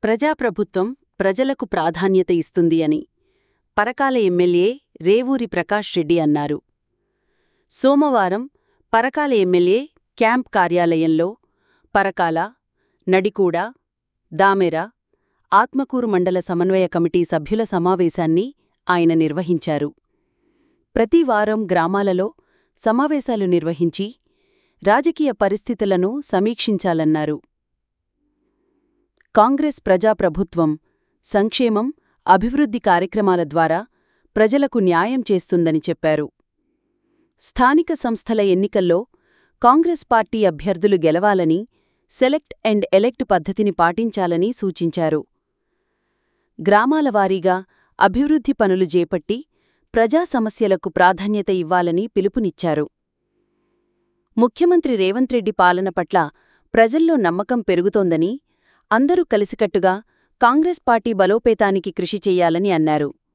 ప్రజాప్రభుత్వం ప్రజలకు ప్రాధాన్యత ఇస్తుంది అని పరకాల ఎమ్మెల్యే రేవూరి ప్రకాష్ రెడ్డి అన్నారు సోమవారం పరకాల ఎమ్మెల్యే క్యాంప్ కార్యాలయంలో పరకాల నడికూడ దామెర ఆత్మకూరు మండల సమన్వయ కమిటీ సభ్యుల సమావేశాన్ని ఆయన నిర్వహించారు ప్రతి వారం గ్రామాలలో సమావేశాలు నిర్వహించి రాజకీయ పరిస్థితులను సమీక్షించాలన్నారు కాంగ్రెస్ ప్రజాప్రభుత్వం సంక్షేమం అభివృద్ధి కార్యక్రమాల ద్వారా ప్రజలకు న్యాయం చేస్తుందని చెప్పారు స్థానిక సంస్థల ఎన్నికల్లో కాంగ్రెస్ పార్టీ అభ్యర్థులు గెలవాలని సెలెక్ట్ అండ్ ఎలెక్ట్ పద్ధతిని పాటించాలని సూచించారు గ్రామాల వారీగా అభివృద్ధి పనులు చేపట్టి ప్రజా సమస్యలకు ప్రాధాన్యత ఇవ్వాలని పిలుపునిచ్చారు ముఖ్యమంత్రి రేవంత్ రెడ్డి పాలన పట్ల ప్రజల్లో నమ్మకం పెరుగుతోందని అందరూ కలిసికట్టుగా కాంగ్రెస్ పార్టీ బలోపేతానికి కృషి చెయ్యాలని అన్నారు